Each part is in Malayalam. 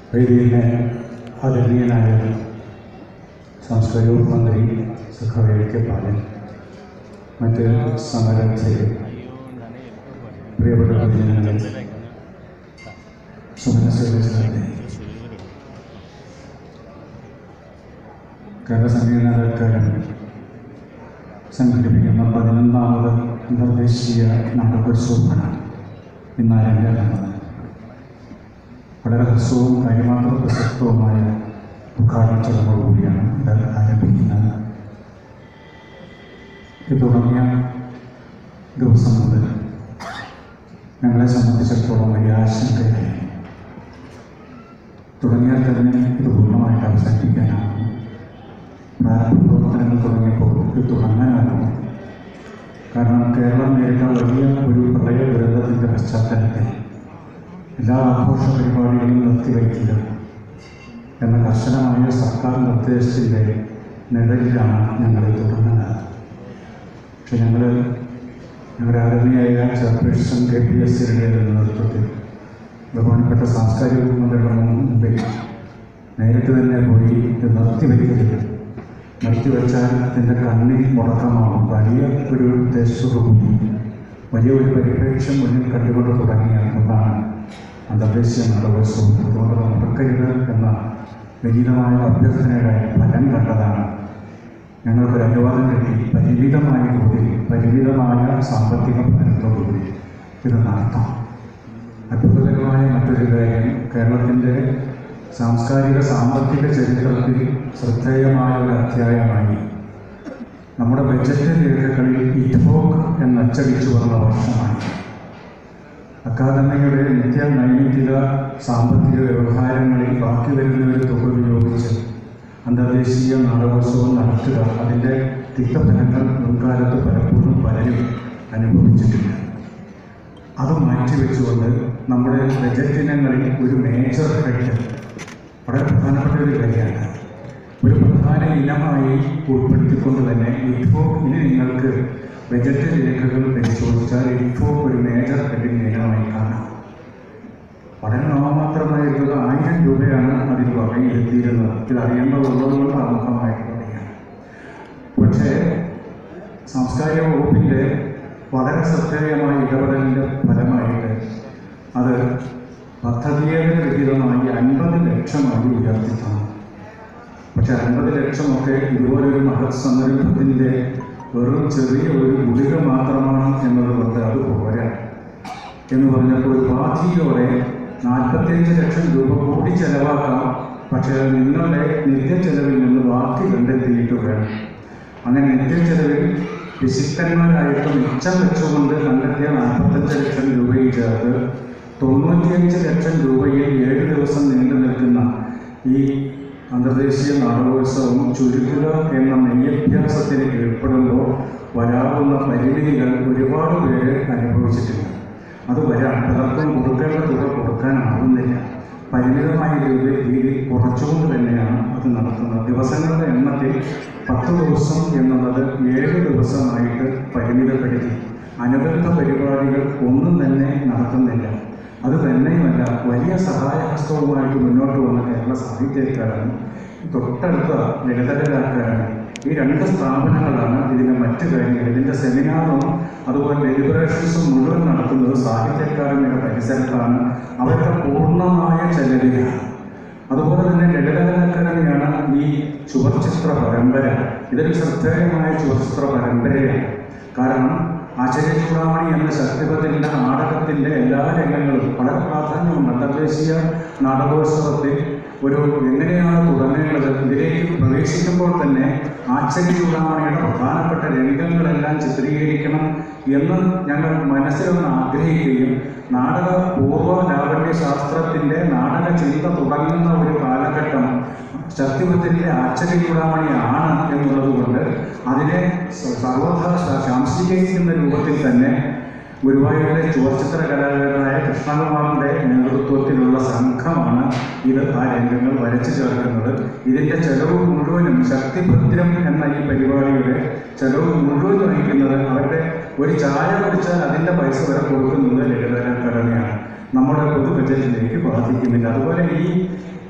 വേദിയിലെ ആദരണീയനായ സാംസ്കാരിക മന്ത്രി സഖാവ് പാലൻ മറ്റ് സമരത്തിലെ പ്രിയപ്പെട്ട പൊതുജനങ്ങളെ സമര സർവീസുകളുടെ കേരള സംഗീത അക്കാദമി സംഘടിപ്പിക്കുന്ന പതിനൊന്നാമത് അന്തർദേശീയ നാടകോത്സവമാണ് ഇന്ന് അരങ്ങേറുന്നത് വളരെ ഹ്രസ്വവും കാര്യമാത്ര പ്രസക്തവുമായ ഉദ്ഘാടന ചടങ്ങോടുകൂടിയാണ് ഇത് ആരംഭിക്കുന്നത് ഇത് തുടങ്ങിയ ദിവസം മുതൽ ഞങ്ങളെ സംബന്ധിച്ചിടത്തോളം വലിയ ആശങ്കയായി തുടങ്ങിയാൽ തന്നെ ഇത് പൂർണ്ണമായിട്ട് അവസാനിപ്പിക്കാനാണ് പ്രാരംഭ പ്രവർത്തനങ്ങൾ തുടങ്ങിയപ്പോൾ ഇത് തുടങ്ങാനാകും കാരണം കേരളം നേരിട്ട വലിയ ഒരു പ്രളയ ദുരന്തത്തിൻ്റെ പശ്ചാത്തലത്തിൽ എല്ലാ ആഘോഷ പരിപാടികളും നിർത്തിവയ്ക്കുക എന്ന കർശനമായ സർക്കാർ നിർദ്ദേശത്തിൻ്റെ നിഴലിലാണ് ഞങ്ങൾ തുടങ്ങുന്നത് പക്ഷെ ഞങ്ങൾ ഞങ്ങളുടെ ആദരണീയായ ചെയർപേഴ്സൺ കെ പി എസ് സിയുടെ നേതൃത്വത്തിൽ ബഹുമാനപ്പെട്ട സാംസ്കാരിക മന്ത്രിയുടെ മുമ്പിൽ നേരിട്ട് തന്നെ പോയി ഇത് നിർത്തിവെക്കരുത് നിർത്തിവെച്ചാൽ അതിൻ്റെ കണ്ണിൽ മുടക്കമാകും വലിയ ഒരു ഉദ്ദേശത്തോടുകൂടി വലിയ ഒരു പരിപ്രേക്ഷ്യം മുന്നിൽ കണ്ടുകൊണ്ട് തുടങ്ങിയ ഒന്നാണ് അന്തർദേശീയ നാടകോത്സവം അതുകൊണ്ട് നടക്കരുത് എന്ന വിനീതമായ അഭ്യർത്ഥനയുടെ ഫലം കണ്ടതാണ് ഞങ്ങൾക്കൊരു അനുവാദം കിട്ടി പരിമിതമായ തോതിൽ പരിമിതമായ സാമ്പത്തിക ഫലത്തോടുകൂടി ഇത് നടത്താം അത്ഭുതകരമായ മറ്റൊരു കാര്യം കേരളത്തിൻ്റെ സാംസ്കാരിക സാമ്പത്തിക ചരിത്രത്തിൽ ശ്രദ്ധേയമായ ഒരു അധ്യായമായി നമ്മുടെ ബജറ്റ് രേഖകളിൽ ഇറ്റ്ഫോക്ക് എന്നച്ചടിച്ചു വന്ന വർഷമാണ് അക്കാദമിയുടെ നിത്യ നൈമിത്തിക സാമ്പത്തിക വ്യവഹാരങ്ങളിൽ ബാക്കി വരുന്ന ഒരു തുക ഉപയോഗിച്ച് അന്തർദേശീയ നാടകോത്സവം നടത്തുക അതിൻ്റെ തിക്തഫലങ്ങൾ മുൻകാലത്ത് പലപ്പോഴും പലരും അനുഭവിച്ചിട്ടില്ല അത് മാറ്റിവെച്ചുകൊണ്ട് നമ്മുടെ ബജറ്റ് ഇനങ്ങളിൽ ഒരു മേജർ ഹെഡ് വളരെ പ്രധാനപ്പെട്ട ഒരു കാര്യമാണ് ഒരു പ്രധാന ഇനമായി ഉൾപ്പെടുത്തിക്കൊണ്ട് തന്നെ ഇഫോ ഇനി നിങ്ങൾക്ക് ബജറ്റ് രേഖകൾ പരിശോധിച്ചാൽ ഇഫോ ഒരു മേജർ ഹെഡിൻ്റെ ഇനമായി കാണാം വളരെ നാമമാത്രമായിരുന്നത് ആയിരം രൂപയാണ് അതിൽ വകയിരുത്തിയിരുന്നത് ഇത് അറിയേണ്ടതുള്ളതുകൊണ്ട് ആമുഖമായിട്ട് പറയുകയാണ് പക്ഷേ സാംസ്കാരിക വകുപ്പിൻ്റെ വളരെ ശ്രദ്ധേയമായ ഇടപെടലിൻ്റെ ഫലമായിട്ട് അത് പദ്ധതിയേതര വിഹിതമായി അൻപത് ലക്ഷമായി ഉയർത്തി തന്നു പക്ഷെ അൻപത് ലക്ഷമൊക്കെ ഇതുപോലൊരു മഹത് സംരംഭത്തിൻ്റെ വെറും ചെറിയ ഒരു ഗുളിക മാത്രമാണ് എന്നതുകൊണ്ട് അത് പോരാ എന്ന് പറഞ്ഞപ്പോൾ ഉപാധിയോടെ നാൽപ്പത്തിയഞ്ച് ലക്ഷം രൂപ കൂടി ചെലവാക്കാം പക്ഷേ അത് നിങ്ങളുടെ നിത്യച്ചെലവിൽ നിന്ന് ബാക്കി കണ്ടെത്തിയിട്ട് വേണം അങ്ങനെ നിത്യച്ചെലവിൽ പിശുക്കന്മാരായിട്ട് മിച്ചം വെച്ചുകൊണ്ട് കണ്ടെത്തിയ നാൽപ്പത്തഞ്ച് ലക്ഷം രൂപയിൽ ചേർത്ത് തൊണ്ണൂറ്റിയഞ്ച് ലക്ഷം രൂപയിൽ ഏഴ് ദിവസം നീണ്ടു നിൽക്കുന്ന ഈ അന്തർദേശീയ നാടകോത്സവം ചുരുക്കുക എന്ന നെയ്യഭ്യാസത്തിന് കീഴ്പ്പെടുമ്പോൾ വരാവുന്ന പരിമിതികൾ ഒരുപാട് പേര് അനുഭവിച്ചിട്ടില്ല അത് വരാം പലർക്കും കൊടുക്കേണ്ട തുക കൊടുക്കാനാവുന്നില്ല പരിമിതമായ രീതിയിൽ രീതി കുറച്ചുകൊണ്ട് തന്നെയാണ് അത് നടത്തുന്നത് ദിവസങ്ങളുടെ എണ്ണത്തിൽ പത്ത് ദിവസം എന്നുള്ളത് ഏഴ് ദിവസമായിട്ട് പരിമിതപ്പെടുത്തി അനുബന്ധ പരിപാടികൾ ഒന്നും തന്നെ നടത്തുന്നില്ല അത് തന്നെയുമല്ല വലിയ സഹായഹസ്തവുമായിട്ട് മുന്നോട്ട് വന്ന കേരള സാഹിത്യ അക്കാദമി തൊട്ടടുത്ത ലളിതകല അക്കാദമി ഈ രണ്ട് സ്ഥാപനങ്ങളാണ് ഇതിൻ്റെ മറ്റു കാര്യങ്ങൾ ഇതിൻ്റെ സെമിനാറും അതുപോലെ ഡെലിബറേഷൻസും മുഴുവൻ നടത്തുന്നത് സാഹിത്യ അക്കാദമിയുടെ പരിസരത്താണ് അവരുടെ പൂർണ്ണമായ ചെലവിലാണ് അതുപോലെ തന്നെ ലളിതകല അക്കാദമിയാണ് ഈ ചുവർചിത്ര പരമ്പര ഇതൊരു ശ്രദ്ധേയമായ ചുവർചിത്ര പരമ്പരയാണ് കാരണം ആചാര്യ ചൂടാമണി എന്ന ശക്തിപഥത്തിൻ്റെ നാടകത്തിൻ്റെ എല്ലാ രംഗങ്ങളും വളരെ പ്രാധാന്യമുണ്ട് അന്തർദേശീയ നാടകോത്സവത്തിൽ ഒരു എങ്ങനെയാണ് തുടങ്ങേണ്ടത് ഇതിലേക്ക് പ്രവേശിക്കുമ്പോൾ തന്നെ ആചാര്യ ചൂടാമണിയുടെ പ്രധാനപ്പെട്ട രംഗങ്ങളെല്ലാം ചിത്രീകരിക്കണം എന്ന് ഞങ്ങൾ മനസ്സിലൊന്ന് ആഗ്രഹിക്കുകയും നാടക പൂർവ്വ ലാവണ്യ ശാസ്ത്രത്തിൻ്റെ നാടക ചിന്ത തുടങ്ങുന്ന ഒരു കാലഘട്ടം ശക്തിപഥത്തിൻ്റെ ആശ്ചര്യ ചൂടാമണിയാണ് എന്നുള്ളത് കൊണ്ട് അതിനെ സർവഥ ശാംശീകരിക്കുന്ന രൂപത്തിൽ തന്നെ ഗുരുവായൂരിലെ ചുവർച്ചിത്ര കലാകാരനായ കൃഷ്ണകുമാറിൻ്റെ നേതൃത്വത്തിലുള്ള സംഘമാണ് ഇത് ആ രംഗങ്ങൾ വരച്ചു ചേർക്കുന്നത് ഇതിൻ്റെ ചെലവ് മുഴുവനും ശക്തിഭദ്രം എന്ന ഈ പരിപാടിയുടെ ചെലവ് മുഴുവൻ വഹിക്കുന്നത് അവരുടെ ഒരു ചായ കുടിച്ചാൽ അതിൻ്റെ പൈസ വരെ കൊടുക്കുന്നത് ലളിതകല ഘടനയാണ് നമ്മുടെ പൊതു ബജറ്റിലേക്ക് ബാധിക്കുന്നില്ല അതുപോലെ ഈ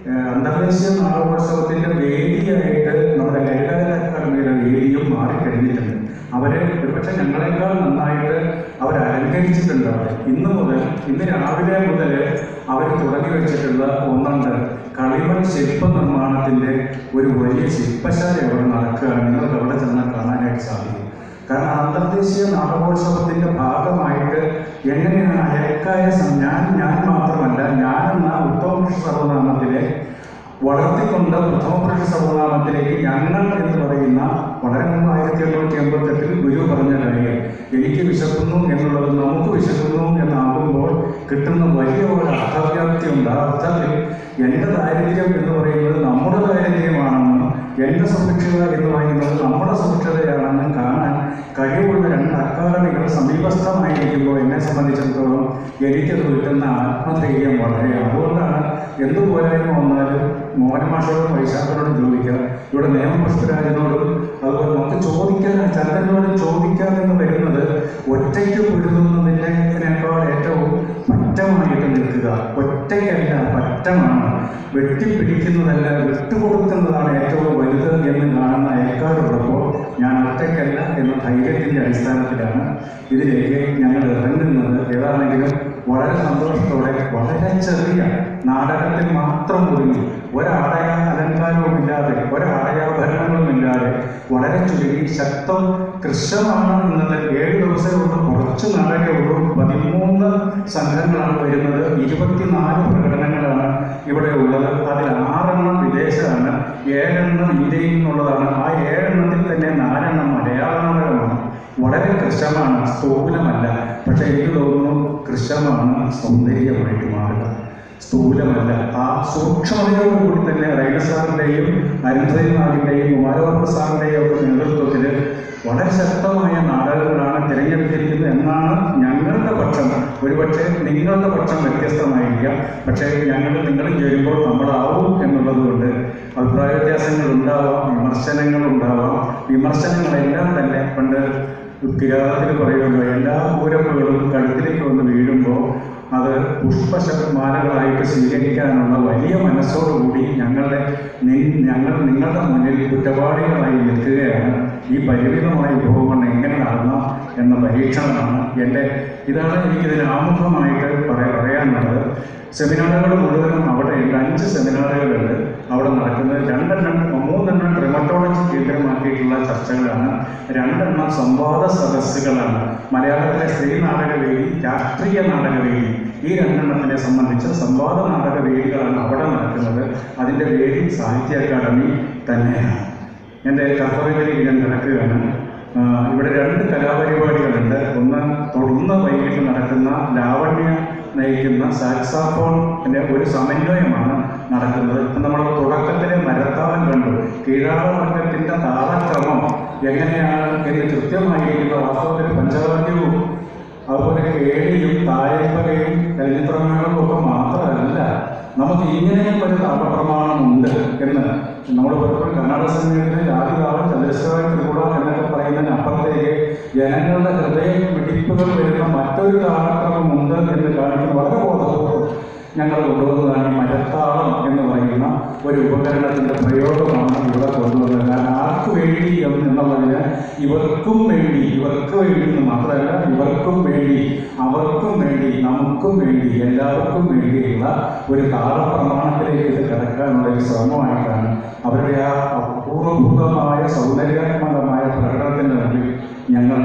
ഏഹ് അന്തർദേശീയ നാടകോത്സവത്തിന്റെ വേദിയായിട്ട് നമ്മുടെ ലളിതകല അക്കാദമിയുടെ വേദിയും മാറിക്കഴിഞ്ഞിട്ടുണ്ട് അവരെ ഒരുപക്ഷെ ഞങ്ങളെക്കാൾ നന്നായിട്ട് അവർ അലങ്കരിച്ചിട്ടുണ്ട് അവിടെ ഇന്ന് മുതൽ ഇന്ന് രാവിലെ മുതൽ അവർ തുടങ്ങി വെച്ചിട്ടുള്ള ഒന്നുണ്ട് കളിമൺ ശില്പ നിർമ്മാണത്തിന്റെ ഒരു വലിയ ശില്പശാല അവിടെ നടക്കുകയാണ് നിങ്ങൾക്ക് അവിടെ ചെന്നാൽ കാണാനായിട്ട് സാധിക്കും കാരണം അന്തർദേശീയ നാടകോത്സവത്തിന്റെ ഭാഗമായിട്ട് എങ്ങനെയാണ് അയക്കായ സം- ഞാൻ ഞാൻ മാത്രമല്ല ഞാനെന്ന ഉത്തമപുരുഷ സർവനാമത്തിലെ വളർത്തിക്കൊണ്ട് പ്രഥമപുരുഷ സർവനാമത്തിലേക്ക് ഞങ്ങൾ എന്ന് പറയുന്ന വളരെ മുമ്പ് ആയിരത്തി എണ്ണൂറ്റി എൺപത്തെട്ടിൽ ഗുരു പറഞ്ഞ കാര്യം എനിക്ക് വിശക്കുന്നു എന്നുള്ളത് നമുക്ക് വിശക്കുന്നു എന്നാകുമ്പോൾ കിട്ടുന്ന വലിയ ഒരു അർത്ഥവ്യാപ്തി ഉണ്ട് ആ അർത്ഥത്തിൽ എൻ്റെ ദാരിദ്ര്യം എന്ന് പറയുന്നത് നമ്മുടെ ദാരിദ്ര്യമാണെന്നും എൻ്റെ സുരക്ഷിത എന്ന് പറയുന്നത് നമ്മുടെ സുരക്ഷിതയാണെന്നും കാണാൻ കഴിവുള്ള രണ്ട് അക്കാദമികൾ സമീപസ്ഥമായിരിക്കുമ്പോൾ എന്നെ സംബന്ധിച്ചിടത്തോളം എനിക്കത് കിട്ടുന്ന ആത്മധൈര്യം വളരെ അതുകൊണ്ടാണ് എന്ത് പോരായ്മ വന്നാലും മോഹൻ മാഷോടും വൈശാഖനോടും ചോദിക്കാം ഇവിടെ നിയമപുഷ്പരാജനോടും അതുപോലെ നമുക്ക് ചോദിക്കാൻ ചന്ദ്രനോടും ചോദിക്കാമെന്ന് വരുന്നത് ഒറ്റയ്ക്ക് പൊരുതുന്നതിനേക്കാൾ ഏറ്റവും പറ്റമായിട്ട് നിൽക്കുക ഒറ്റയ്ക്കല്ല പറ്റമാണ് വെട്ടിപ്പിടിക്കുന്നതല്ല വിട്ടുകൊടുക്കുന്നതാണ് ഏറ്റവും വലുത് എന്ന് കാണുന്ന അയൽക്കാരുള്ളപ്പോൾ ഞാൻ ഒറ്റയ്ക്കല്ല എന്ന ധൈര്യത്തിൻ്റെ അടിസ്ഥാനത്തിലാണ് ഇതിലേക്ക് ഞങ്ങൾ ഇറങ്ങുന്നത് ഏതാണെങ്കിലും വളരെ സന്തോഷത്തോടെ വളരെ ചെറിയ നാടകത്തിൽ മാത്രം ഒതുങ്ങി ഒരാടയ അലങ്കാരവുമില്ലാതെ ഒരാടയാഭരണങ്ങളുമില്ലാതെ വളരെ ചുരുങ്ങി ശക്തം കൃഷ്ണമാണ് എന്നത് ഏഴ് ദിവസമുള്ള കുറച്ച് നാടകമേ ഉള്ളൂ പതിമൂന്ന് സംഘങ്ങളാണ് വരുന്നത് ഇരുപത്തിനാല് പ്രകടനങ്ങളാണ് ഇവിടെ ഉള്ളത് അതിൽ ആറെണ്ണം വിദേശമാണ് ഏഴെണ്ണം ഇന്ത്യയിൽ നിന്നുള്ളതാണ് ആ ഏഴെണ്ണത്തിൽ തന്നെ നാലെണ്ണം മലയാള നാടകമാണ് വളരെ കൃശമാണ് സ്ഥൂലമല്ല പക്ഷെ എനിക്ക് തോന്നുന്നു കൃശമാണ് സൗന്ദര്യമായിട്ട് മാറുക സ്ഥൂലമല്ല ആ സൂക്ഷ്മതയോടുകൂടി തന്നെ റൈന സാറിൻ്റെയും അരുന്ധതി നാടിൻ്റെയും കുമാരവർമ്മ സാറിൻ്റെയും ഒക്കെ നേതൃത്വത്തിൽ വളരെ ശക്തമായ നാടകങ്ങളാണ് തിരഞ്ഞെടുത്തിരിക്കുന്നത് എന്നാണ് ഞങ്ങളുടെ പക്ഷം ഒരുപക്ഷെ നിങ്ങളുടെ പക്ഷം വ്യത്യസ്തമായിരിക്കാം പക്ഷേ ഞങ്ങൾ നിങ്ങളും ചേരുമ്പോൾ നമ്മളാവും എന്നുള്ളത് കൊണ്ട് അഭിപ്രായ വ്യത്യാസങ്ങൾ ഉണ്ടാവാം വിമർശനങ്ങൾ ഉണ്ടാവാം വിമർശനങ്ങളെല്ലാം തന്നെ പണ്ട് കിരാതത്തിൽ പറയുമല്ലോ എല്ലാ പൂരപ്പുകളും കഴുത്തിലേക്ക് വന്ന് വീഴുമ്പോൾ അത് പുഷ്പശമാലകളായിട്ട് സ്വീകരിക്കാനുള്ള വലിയ മനസ്സോടുകൂടി ഞങ്ങളുടെ നി- ഞങ്ങൾ നിങ്ങളുടെ മുന്നിൽ കുറ്റവാളികളായി നിൽക്കുകയാണ് ഈ പരിമിതമായ വിഭവങ്ങൾ എങ്ങനെ നടന്നാം എന്ന പരീക്ഷണമാണ് എൻ്റെ ഇതാണ് എനിക്കിതിന് ആമുഖമായിട്ട് പറയാ പറയാനുള്ളത് സെമിനാറുകൾ മുഴുവനും അവിടെ ഉണ്ട് അഞ്ച് സെമിനാറുകളുണ്ട് അവിടെ നടക്കുന്നത് രണ്ടെണ്ണം മൂന്നെണ്ണം ട്രിമറ്റോളജി കേന്ദ്രമാക്കിയിട്ടുള്ള ചർച്ചകളാണ് രണ്ടെണ്ണം സംവാദ സദസ്സുകളാണ് മലയാളത്തിലെ സ്ത്രീ നാടകവേദി രാഷ്ട്രീയ നാടകവേദി ഈ രണ്ടെണ്ണത്തിനെ സംബന്ധിച്ച് സംവാദ നാടകവേദികളാണ് അവിടെ നടക്കുന്നത് അതിൻ്റെ വേദി സാഹിത്യ അക്കാദമി തന്നെയാണ് എൻ്റെ കർത്തവ്യങ്ങളിൽ ഞാൻ കിടക്കുകയാണ് ആ, ഇവിടെ രണ്ട് കലാപരിപാടികളുണ്ട് ഒന്ന് തുടർന്ന് വൈകിട്ട് നടക്കുന്ന ലാവണ്യ നയിക്കുന്ന സാക്സാഫോണിൻ്റെ ഒരു സമന്വയമാണ് നടക്കുന്നത് ഇപ്പം നമ്മൾ തുടക്കത്തിലെ മരത്താളം കണ്ടു കീഴാളവർഗത്തിൻ്റെ താളക്രമം എങ്ങനെയാണ് എന്ന് കൃത്യമായിരിക്കുന്ന വാസ്തവത്തിൽ പഞ്ചവാദ്യവും അതുപോലെ കേളിയും തായപ്പകയും ചലച്ചിത്രമേളവും ഒക്കെ മാത്രമല്ല നമുക്ക് ഇങ്ങനെയും ഒരു താപപ്രമാണമുണ്ട് എന്ന് നമ്മൾ പലപ്പോഴും കർണാടക സംഗീതത്തിലെ ജാതിതാളം ചന്ദ്രശേഖരൻ ത്രിപുര എന്നൊക്കെ പറയുന്നതിന് അപ്പുറത്തേക്ക് ജനങ്ങളുടെ ഹൃദയ പിടിപ്പുകൾ വരുന്ന മറ്റൊരു താളക്രമമുണ്ട് എന്ന് കാണിക്കുന്ന വളരെ ബോധപൂർവ്വം ഞങ്ങൾ കൊണ്ടുവന്നതാണ് ഈ മരത്താളം എന്ന് പറയുന്ന ഒരു ഉപകരണത്തിൻ്റെ പ്രയോഗമാണ് ഇവിടെ കൊണ്ടുവന്നത് കാരണം ആർക്ക് വേണ്ടി എന്ന് എന്നുള്ളതിന് ഇവർക്കും വേണ്ടി ഇവർക്ക് വേണ്ടി എന്ന് മാത്രമല്ല ഇവർക്കും വേണ്ടി അവർക്കും വേണ്ടി നമുക്കും വേണ്ടി എല്ലാവർക്കും വേണ്ടിയുള്ള ഒരു താളപ്രമാണത്തിലേക്ക് ഇത് കിടക്കാനുള്ള ഒരു ശ്രമമായിട്ടാണ് അവരുടെ ആ അപൂർവഭൂതമായ സൗന്ദര്യാത്മകമായ പ്രകടനത്തിന് മുമ്പിൽ ഞങ്ങൾ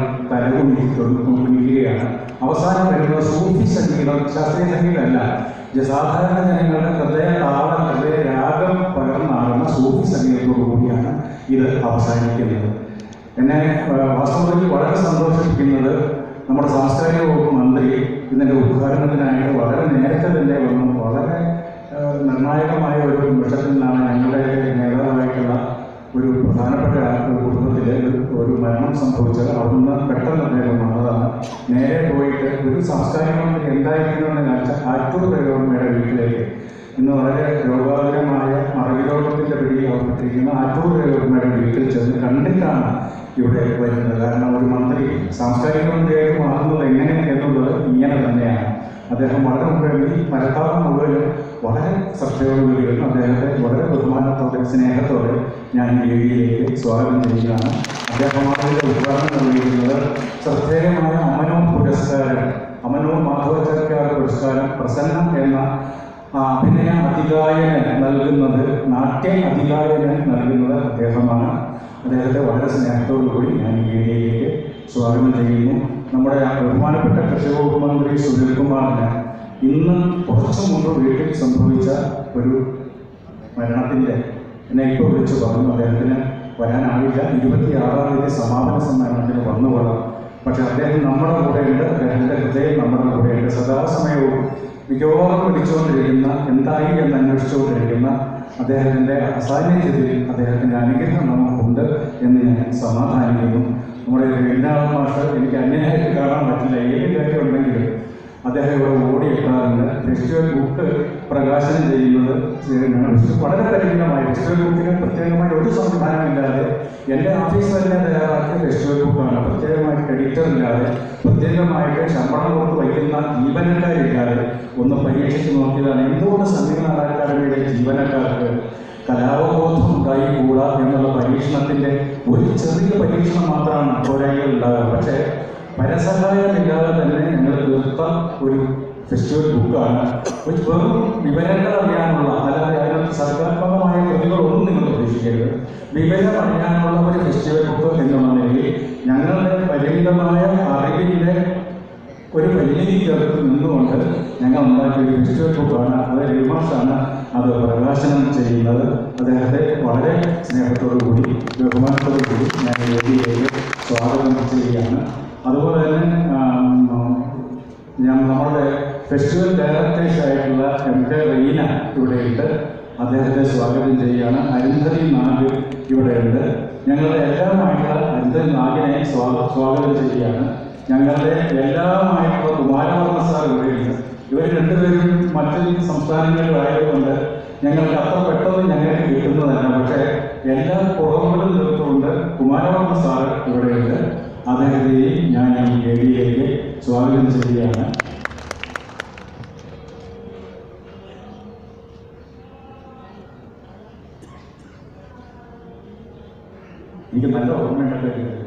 തലകുനിക്കുകയാണ് അവസാനം വരുന്നത് സൂഫി സംഗീതം ശാസ്ത്രീയ സംഗീതമല്ല ഇത് സാധാരണ ജനങ്ങളുടെ ഹൃദയ താളം ഹൃദയ രാഗം പകർന്നാകുന്ന സൂഫി സംഗീതത്തോടു കൂടിയാണ് ഇത് അവസാനിക്കുന്നത് എന്നെ ആ, വാസ്തവത്തിൽ വളരെ സന്തോഷിപ്പിക്കുന്നത് നമ്മുടെ സാംസ്കാരിക വകുപ്പ് മന്ത്രി ഇതിൻ്റെ ഉദ്ഘാടനത്തിനായിട്ട് വളരെ നേരത്തെ തന്നെ വന്നു വളരെ ആ, നിർണായകമായ ഒരു നിമിഷത്തിൽ നിന്നാണ് ഞങ്ങളുടെ നേതാവായിട്ടുള്ള ഒരു പ്രധാനപ്പെട്ട ഒരു കുടുംബത്തിൽ ഒരു മരണം സംഭവിച്ചത് അവിടുന്ന് പെട്ടെന്ന് അദ്ദേഹം വന്നതാണ് നേരെ പോയിട്ട് ഒരു സാംസ്കാരിക മന്ത്രി എന്തായിരിക്കണമെന്ന് വെച്ചാൽ ആറ്റൂർ ദേവമ്മയുടെ വീട്ടിലേക്ക് ഇന്ന് വളരെ രോഗാതുരമായ മറവിരോഗത്തിൻ്റെ പിടിയിൽ അകപ്പെട്ടിരിക്കുന്ന ആറ്റൂർ ദേവമ്മയുടെ വീട്ടിൽ ചെന്ന് കണ്ടിട്ടാണ് ഇവിടെ വരുന്നത് കാരണം ഒരു മന്ത്രി സാംസ്കാരിക മന്ത്രിയായിട്ട് മാറുന്നത് എങ്ങനെ എന്നുള്ളത് ഇങ്ങനെ തന്നെയാണ് അദ്ദേഹം വളരെ മുമ്പേ ഈ മരത്താളം മുഴുവനും വളരെ ശ്രദ്ധയോടുകൂടിയിരുന്നു അദ്ദേഹത്തെ വളരെ ബഹുമാനത്തോടെ സ്നേഹത്തോടെ ഞാൻ ഈ വേദിയിലേക്ക് സ്വാഗതം ചെയ്യുകയാണ് അദ്ദേഹമാണ് ഇതിന്റെ ഉദ്ഘാടനം നിർവഹിക്കുന്നത് ശ്രദ്ധേയമായ അമനോ പുരസ്കാരം അമനോ മാധവചാര്യാർ പുരസ്കാരം പ്രസന്നം എന്ന ആ, അഭിനയ അധികായന് നൽകുന്നത് നാട്യ അധികായന് നൽകുന്നത് അദ്ദേഹമാണ് അദ്ദേഹത്തെ വളരെ സ്നേഹത്തോടു കൂടി ഞാൻ ഈ വേദിയിലേക്ക് സ്വാഗതം ചെയ്യുന്നു നമ്മുടെ ബഹുമാനപ്പെട്ട കൃഷി വകുപ്പ് മന്ത്രി സുനിൽകുമാറിന് ഇന്ന് കുറച്ചു മുമ്പ് വീട്ടിൽ സംഭവിച്ച ഒരു മരണത്തിൻ്റെ എന്നെ ഇപ്പോൾ വിളിച്ച് പറഞ്ഞു അദ്ദേഹത്തിന് വരാനാവില്ല ഇരുപത്തിയാറാം തീയതി സമാപന സമ്മേളനത്തിന് വന്നുകൊള്ളാം പക്ഷെ അദ്ദേഹം നമ്മുടെ കൂടെയുണ്ട് അദ്ദേഹത്തിൻ്റെ ഹൃദയം നമ്മുടെ കൂടെയുണ്ട് സദാസമയവും മിക്കവാറും വിളിച്ചുകൊണ്ടിരിക്കുന്ന എന്തായി എന്ന് അന്വേഷിച്ചുകൊണ്ടിരിക്കുന്ന അദ്ദേഹത്തിൻ്റെ അസാന്നിധ്യത്തിൽ അദ്ദേഹത്തിൻ്റെ അനുഗ്രഹം നമുക്കുണ്ട് എന്ന് ഞാൻ സമാധാനിക്കുന്നു നമ്മുടെ രവീന്ദ്രനാഥ് മാസ്റ്റർ എനിക്ക് അന്യനായിട്ട് കാണാൻ പറ്റില്ല ഏത് കാര്യം ഉണ്ടെങ്കിലും അദ്ദേഹം ഇവിടെ ഓടിയെത്താറുണ്ട് ഫെസ്റ്റിവൽ ബുക്ക് പ്രകാശനം ചെയ്യുന്നത് ഞങ്ങൾ വളരെ പരിമിതമായി ഫെസ്റ്റിവൽ ബുക്കിന് പ്രത്യേകമായി ഒരു സംവിധാനമില്ലാതെ എൻ്റെ ഓഫീസ് തന്നെ തയ്യാറാക്കിയ ഫെസ്റ്റിവൽ ബുക്കാണ് പ്രത്യേകമായിട്ട് എഡിറ്റർ ഇല്ലാതെ പ്രത്യേകമായിട്ട് ശമ്പളം കൊടുത്ത് വയ്ക്കുന്ന ജീവനക്കാരില്ലാതെ ഒന്ന് പരീക്ഷിച്ച് നോക്കിയതാണ് എന്തുകൊണ്ട് സംഗീത അക്കാദമിയുടെ ജീവനക്കാർക്ക് കലാവബോധം ഉണ്ടായി കൂടാ എന്നുള്ള പരീക്ഷണത്തിൻ്റെ ഒരു ചെറിയ പരീക്ഷണം മാത്രമാണ് പോരായ്മകൾ ഉണ്ടാകുക പക്ഷേ പരസഹായമില്ലാതെ തന്നെ ഞങ്ങൾ തീർത്ത ഒരു ഫെസ്റ്റിവൽ ബുക്കാണ് ഒരു വെറും വിവരങ്ങൾ അറിയാനുള്ള അല്ലാതെ അതിനകത്ത് സർഗാത്മകമായ കൃതികളൊന്നും നിങ്ങൾ പ്രതീക്ഷിക്കരുത് വിവരം അറിയാനുള്ള ഒരു ഫെസ്റ്റിവൽ ബുക്ക് എന്നുള്ള നിലയിൽ ഞങ്ങളുടെ പരിമിതമായ അറിവിൻ്റെ ഒരു പരിമിതിക്കകത്ത് നിന്നുകൊണ്ട് ഞങ്ങൾ ഉണ്ടാക്കിയ ഒരു ഫെസ്റ്റിവൽ ബുക്കാണ് അത് രവിമാഷാണ് അത് പ്രകാശനം ചെയ്യുന്നത് അദ്ദേഹത്തെ വളരെ സ്നേഹത്തോടു കൂടി ബഹുമാനത്തോടു കൂടി ഞാൻ ഈ വേദിയിലേക്ക് സ്വാഗതം ചെയ്യുകയാണ് അതുപോലെ തന്നെ ആം, ഞാൻ നമ്മുടെ ഫെസ്റ്റിവൽ ഡയറക്ടേഴ്സ് ആയിട്ടുള്ള എം കെ റീന ഇവിടെയുണ്ട് അദ്ദേഹത്തെ സ്വാഗതം ചെയ്യുകയാണ് അരുന്ധതി നാഗ് ഇവിടെയുണ്ട് ഞങ്ങളുടെ എല്ലാമായിട്ടുള്ള അരുന്ധതി നാഗിനെ സ്വാഗ സ്വാഗതം ചെയ്യുകയാണ് ഞങ്ങളുടെ എല്ലാമായിട്ടുള്ള കുമാരവർമ്മ സാർ ഇവിടെയുണ്ട് ഇവർ രണ്ടുപേരും മറ്റ് സംസ്ഥാനങ്ങളിലായതുകൊണ്ട് ഞങ്ങൾക്ക് അത്ര പെട്ടെന്ന് ഞങ്ങൾക്ക് കിട്ടുന്നതല്ല പക്ഷേ എല്ലാ കുറവുകളും തീർത്തുകൊണ്ട് കുമാരവർമ്മ സാർ ഇവിടെയുണ്ട് അദ്ദേഹത്തെയും ഞാൻ ഈ വേദിയിലേക്ക് സ്വാഗതം ചെയ്യുകയാണ് എനിക്ക് നല്ല ഓർമ്മയുണ്ടല്ലോ ഇതിൽ.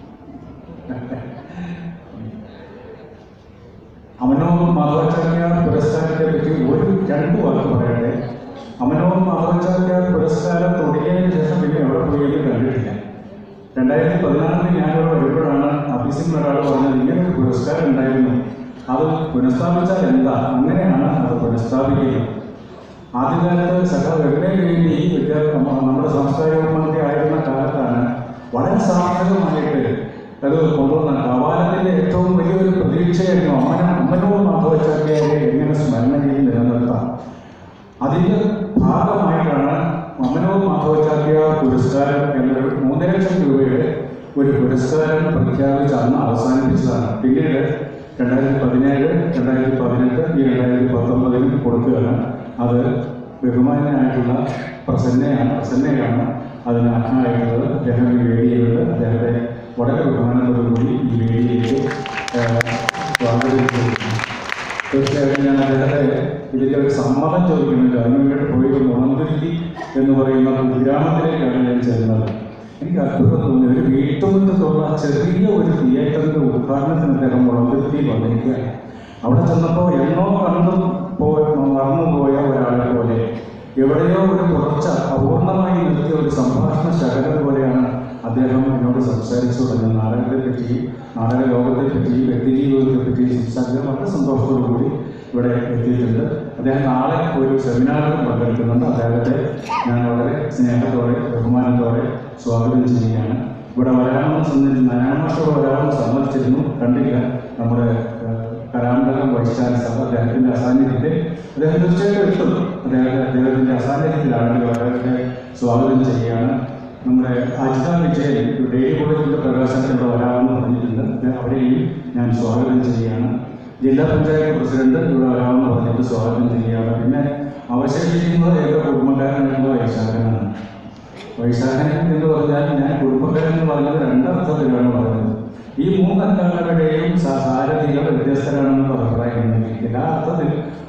അമനോം മാധവാചാര്യ പുരസ്കാരത്തെ പറ്റി ഒരു രണ്ട് വാക്ക് പറയട്ടെ അമനോം മാധവാചാര്യ പുരസ്കാരം തുടങ്ങിയതിന് ശേഷം പിന്നെ എവിടെ പോയി എന്ന് കണ്ടിട്ടില്ല രണ്ടായിരത്തി പതിനാറിന് ഞാനിവിടെ വരുമ്പോഴാണ് ഓഫീസിൽ നിന്ന് ഒരാൾ പറഞ്ഞത് ഇങ്ങനെ ഒരു പുരസ്കാരം ഉണ്ടായിരുന്നു അത് പുനഃസ്ഥാപിച്ചാൽ എന്താ അങ്ങനെയാണ് അത് പുനഃസ്ഥാപിക്കുന്നത് ആദ്യകാലത്ത് സഖാവ് വെങ്കയ്യ വേണ്ടി ഈ വിദ്യാർത്ഥി നമ്മുടെ സാംസ്കാരിക മന്ത്രി ആയിരുന്ന കാലത്താണ് വളരെ സാർത്ഥകമായിട്ട് അത് കൊണ്ടുവന്ന കവാലത്തിന്റെ ഏറ്റവും വലിയൊരു പ്രതീക്ഷയായിരുന്നു അമ്മന അമ്മനവും മാധവച്ചാര്യാരെ എങ്ങനെ സ്മരണയിൽ നിലനിർത്താം അതിന്റെ ഭാഗമായിട്ടാണ് അമ്മനവും മാധവച്ചാര്യ പുരസ്കാരം എന്നൊരു മൂന്ന് ലക്ഷം രൂപയുടെ ഒരു പുരസ്കാരം പ്രഖ്യാപിച്ച് അന്ന് അവസാനിപ്പിച്ചതാണ് പിന്നീട് രണ്ടായിരത്തി പതിനേഴ് രണ്ടായിരത്തി പതിനെട്ട് ഈ രണ്ടായിരത്തി പത്തൊമ്പതിനും കൊടുക്കുകയാണ് അത് ബഹുമാനായിട്ടുള്ള പ്രസന്നയാണ് പ്രസന്നയാണ് അതിന് അർഹമായിട്ടുള്ളത് അദ്ദേഹം ഈ വേദിയിലുണ്ട് അദ്ദേഹത്തെ വളരെ ബഹുമാനത്തോടുകൂടി ഈ വേദിയിലേക്ക് ഏഹ്, സ്വാഗതം ചെയ്യുന്നു തീർച്ചയായിട്ടും ഞാൻ അദ്ദേഹത്തെ ഇതിൻ്റെ ഒരു സമ്മതം ചോദിക്കുന്നുണ്ട് അതിനു വേണ്ടിയിട്ട് പോയിട്ട് മുളന്തുരുത്തി എന്ന് പറയുന്ന കുഗ്രാമത്തിലേക്കാണ് ഞാൻ ചെല്ലുന്നത് എനിക്ക് അത്ഭുതം തോന്നി ഒരു വീട്ടുമുറ്റത്തുള്ള ചെറിയ ഒരു തിയേറ്ററിൻ്റെ ഉദ്ഘാടനത്തിന് അദ്ദേഹം മുളന്തുരുത്തിയിൽ വന്നിരിക്കുകയാണ് അവിടെ ചെന്നപ്പോൾ എന്നോ കണ്ടു പോയ മറന്നുപോയ ഒരാളെ പോലെ എവിടെയോ ഒരു തുടർച്ച അപൂർണമായി നിർത്തിയ ഒരു സംഭാഷണ ശകലം പോലെയാണ് അദ്ദേഹം എന്നോട് സംസാരിച്ചു തുടങ്ങുന്നത് നാടകത്തെ പറ്റിയും നാടക ലോകത്തെ പറ്റിയും വ്യക്തിജീവിതത്തെ പറ്റിയും സംസാരിക്കാൻ വളരെ സന്തോഷത്തോടു കൂടി ഇവിടെ എത്തിയിട്ടുണ്ട് അദ്ദേഹം നാളെ ഒരു സെമിനാറിൽ പങ്കെടുക്കുന്നുണ്ട് അദ്ദേഹത്തെ ഞാൻ വളരെ സ്നേഹത്തോടെ ബഹുമാനത്തോടെ സ്വാഗതം ചെയ്യുകയാണ് ഇവിടെ വരാമെന്ന് സമ്മതിച്ചു നാരായണമാഷോട് വരാമെന്ന് സമ്മതിച്ചിരുന്നു കണ്ടില്ല നമ്മുടെ ഏഹ്, കലാമണ്ഡലം വൈസ് ചാൻസലർ അദ്ദേഹത്തിൻ്റെ അസാന്നിധ്യത്തിൽ അദ്ദേഹം തീർച്ചയായിട്ടും എത്തും അദ്ദേഹത്തെ അദ്ദേഹത്തിൻ്റെ അസാന്നിധ്യത്തിലാണെങ്കിൽ അദ്ദേഹത്തെ സ്വാഗതം ചെയ്യുകയാണ് നമ്മുടെ അജിത വിജയൻ ഒരു ഡെയിലി കോളേജിൻ്റെ പ്രകാശനത്തിലൂടെ വരാമെന്ന് പറഞ്ഞിട്ടുണ്ട് അദ്ദേഹം അവിടെയും ഞാൻ സ്വാഗതം ചെയ്യുകയാണ് ജില്ലാ പഞ്ചായത്ത് പ്രസിഡന്റ് ഇവിടെ വരാമെന്ന് പറഞ്ഞിട്ട് സ്വാഗതം ചെയ്യുകയാണ് പിന്നെ അവശേഷിക്കുന്നത് ഏക കുടുംബക്കാരനായിട്ടുള്ള വൈശാഖനാണ് വൈശാഖൻ എന്ന് പറഞ്ഞാൽ ഞാൻ കുടുംബക്കാരൻ എന്ന് പറഞ്ഞത് രണ്ടർത്ഥത്തിലാണ് പറഞ്ഞത് ഈ മൂന്നക്കാരുടെയും സാരഥികൾ വ്യത്യസ്തരാണെന്നുള്ള അഭിപ്രായം എനിക്കില്ല ആ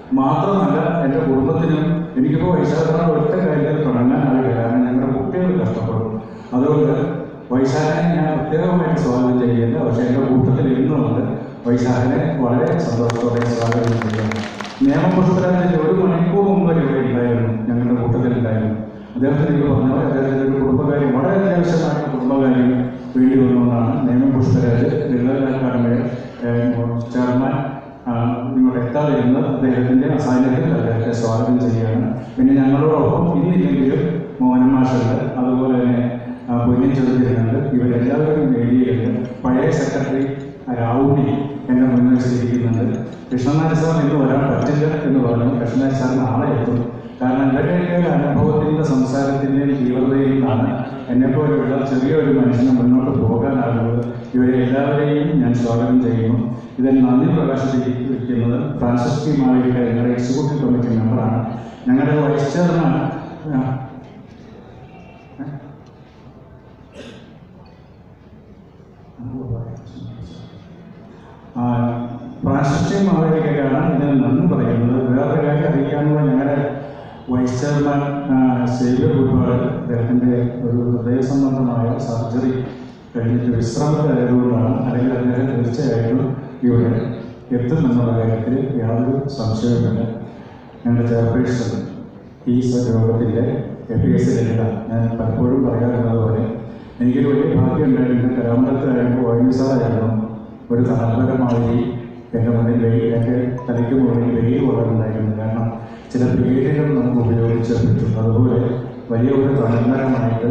മാത്രമല്ല എൻ്റെ കുടുംബത്തിനും എനിക്കിപ്പോൾ വൈശാഖനാണ് ഒറ്റ കാര്യത്തിൽ തുടങ്ങാനാവില്ല കാരണം ഞങ്ങളുടെ കുട്ടികൾ കഷ്ടപ്പെടും അതുകൊണ്ട് വൈശാഖനെ ഞാൻ പ്രത്യേകമായിട്ട് സ്വാഗതം ചെയ്യുന്നില്ല പക്ഷേ എൻ്റെ കൂട്ടത്തിൽ ഇരുന്നുകൊണ്ട് വൈശാഖനെ വളരെ സന്തോഷത്തോടെ സ്വാഗതം ചെയ്യുന്നു നിയമപുസ്തകത്തിൻ്റെ ഒരു മണിക്കൂർ മുമ്പ് ഇവിടെ ഉണ്ടായിരുന്നു ഞങ്ങളുടെ കൂട്ടത്തിലുണ്ടായിരുന്നു അദ്ദേഹത്തിന് ഇത് പറഞ്ഞാൽ അദ്ദേഹത്തിൻ്റെ ഒരു കുടുംബകാര്യം വളരെ അത്യാവശ്യമായ കുടുംബകാര്യം വേണ്ടി വന്നുകൊണ്ടാണ് നിയമപുസ്തകത്തിൽ ലളിത അക്കാദമിയുടെ ചെയർമാൻ ആ, ഇങ്ങോട്ട് എത്താതിരുന്ന് അദ്ദേഹത്തിൻ്റെ അസാന്നിധ്യത്തിൽ അദ്ദേഹത്തെ സ്വാഗതം ചെയ്യുകയാണ് പിന്നെ ഞങ്ങളോടൊപ്പം ഇന്നില്ലെങ്കിലും മോഹൻ മാഷുണ്ട് അതുപോലെ തന്നെ ആ, പൊന്നിൻ ചെറുതിരുന്നുണ്ട് ഇവരെല്ലാവരും വേദിയിലുണ്ട് പഴയ സെക്രട്ടറി രാവുണ്ണി എന്നെ മുന്നിൽ വെച്ചിരിക്കുന്നുണ്ട് കൃഷ്ണനാഥ് സാർ ഇന്ന് വരാൻ പറ്റില്ല എന്ന് പറഞ്ഞു കൃഷ്ണനാഥ് സാർ നാളെ എത്തും കാരണം ഇവരുടെയൊക്കെ ഒരു അനുഭവത്തിൻ്റെ സംസാരത്തിൻ്റെയും തീവ്രതയിൽ നിന്നാണ് എന്നെപ്പോലുള്ള ചെറിയൊരു മനുഷ്യന് മുന്നോട്ട് പോകാനാകുന്നത് ഇവരെ എല്ലാവരെയും ഞാൻ സ്വാഗതം ചെയ്യുന്നു ഇതിൽ നന്ദി പ്രകാശിപ്പിക്കുന്നത് ഫ്രാൻസിസ് പി മാളിയുടെ ഞങ്ങളുടെ എക്സിക്യൂട്ടീവ് കമ്മിറ്റി മെമ്പറാണ് ഞങ്ങളുടെ വൈസ് ചെയർമാൻ ആ, ആ, പ്രാശസ്ത്യം മാവേലിക്കാണ് ഇതിന് നന്ദി പറയുന്നത് വേറൊരു കാര്യം അറിയിക്കാനുള്ള ഞങ്ങളുടെ വൈസ് ചെയർമാൻ ആ, സേവ്യർ കുരുപാട് അദ്ദേഹത്തിൻ്റെ ഒരു ഹൃദയ സംബന്ധമായ സർജറി കഴിഞ്ഞിട്ട് വിശ്രമത്തിലായതുകൊണ്ടാണ് അല്ലെങ്കിൽ അദ്ദേഹം തീർച്ചയായിട്ടും ഇവിടെ എത്തുമെന്നുള്ള കാര്യത്തിൽ യാതൊരു സംശയവുമില്ല ഞങ്ങളുടെ ചെയർപേഴ്സൺ ഈ യോഗത്തിൻ്റെ എ പി എസ് ലളിത ഞാൻ പലപ്പോഴും പറയാറുള്ളത് പോലെ എനിക്കൊരു വലിയ ഭാഗ്യം ഉണ്ടായിരുന്നു കലാമണ്ഡലത്തിലായിരുന്നു വൈദ്യ സാറായിരുന്നു ഒരു തലമുറമായി എൻ്റെ മുന്നിൽ വെയിൽ എൻ്റെ തലയ്ക്ക് മുകളിൽ വെയിൽ കൊള്ളുന്നുണ്ടായിരുന്നു കാരണം ചില പേരുകൾ നമുക്ക് ഉപയോഗിച്ച് പറ്റും അതുപോലെ വലിയ ഒരു തലമുറമായിട്ട്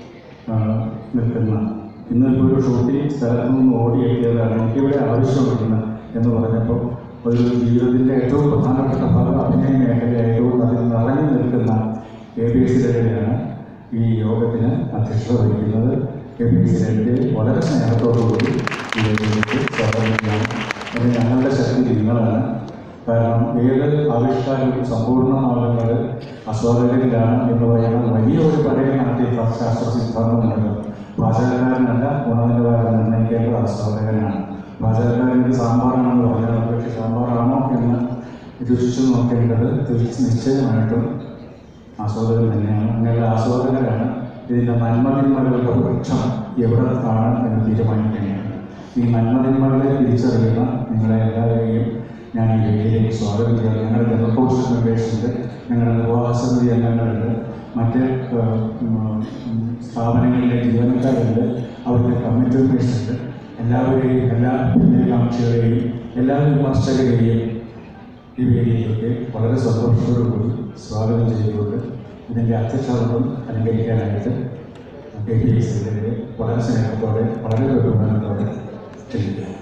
നിൽക്കുന്ന ഇന്നിപ്പോൾ ഒരു ഷൂട്ടിംഗ് സ്ഥലത്ത് നിന്ന് ഓടിയെത്തിയതാണ് എനിക്കിവിടെ ആവശ്യമുണ്ടെന്ന് എന്ന് പറഞ്ഞപ്പോൾ ഒരു ജീവിതത്തിൻ്റെ ഏറ്റവും പ്രധാനപ്പെട്ട ഭാഗം അഭിനയ മേഖലയായതുകൊണ്ട് അതിൽ നിറഞ്ഞു നിൽക്കുന്ന എ ബി എസ് ലളിതയാണ് ഈ യോഗത്തിന് അധ്യക്ഷത വഹിക്കുന്നത് എ ബി എസ് ലളിതയെ വളരെ സ്നേഹത്തോടുകൂടി ഈ യോഗത്തിലേക്ക് സ്വാഗതം ചെയ്യണം അത് ഞങ്ങളുടെ ശക്തി നിങ്ങളാണ് കാരണം ഏത് ആവിഷ്കാരവും സമ്പൂർണ്ണമാകുന്നത് ആസ്വാദകരിലാണ് എന്ന് പറയുന്ന വലിയ ഒരു പഴയ നാട്യ ശാസ്ത്ര സിദ്ധാന്തമുണ്ട് പാചകക്കാരനല്ല ഗുണനിലവാരം നിർണ്ണയിക്കേണ്ടത് ആസ്വാദകനാണ് പാചകക്കാരൻ ഇത് സാമ്പാറാണെന്ന് പറഞ്ഞാൽ പക്ഷേ സാമ്പാറാണോ എന്ന് രുചിച്ചു നോക്കേണ്ടത് തീർച്ച നിശ്ചയമായിട്ടും ആസ്വാദകൻ തന്നെയാണ് അങ്ങനെയുള്ള ആസ്വാദകരാണ് ഇതിൻ്റെ നന്മതിന്മകളുടെ വൃക്ഷം എവിടെ കാണും എന്ന് തീരുമാനിക്കേണ്ടത് ഈ നന്മതിന്മകളെ തിരിച്ചറിയുന്ന നിങ്ങളെ എല്ലാവരെയും ഞാൻ ഈ വേദിയിലേക്ക് സ്വാഗതം ചെയ്യാം ഞങ്ങളുടെ ജനറൽ കൗൺസിൽ മെമ്പേഴ്സുണ്ട് ഞങ്ങളുടെ നിർവാഹക സമിതി അംഗങ്ങളുണ്ട് മറ്റ് ഏഹ്, ഉം, ഉം, സ്ഥാപനങ്ങളിലെ ജീവനക്കാരുണ്ട് അവരുടെ കമ്മിറ്റി മെമ്പേഴ്സുണ്ട് എല്ലാവരെയും എല്ലാ പിന്നേകാംക്ഷികളെയും എല്ലാ വിമർശകരെയും ഈ വേദിയിലേക്ക് വളരെ സന്തോഷത്തോടു കൂടി സ്വാഗതം ചെയ്തുകൊണ്ട് ഇതിൻ്റെ അധ്യക്ഷതം അലങ്കരിക്കാനായിട്ട് കെ പി എസ് വളരെ സ്നേഹത്തോടെ വളരെ ബഹുമാനത്തോടെ ക്ഷണിക്കുക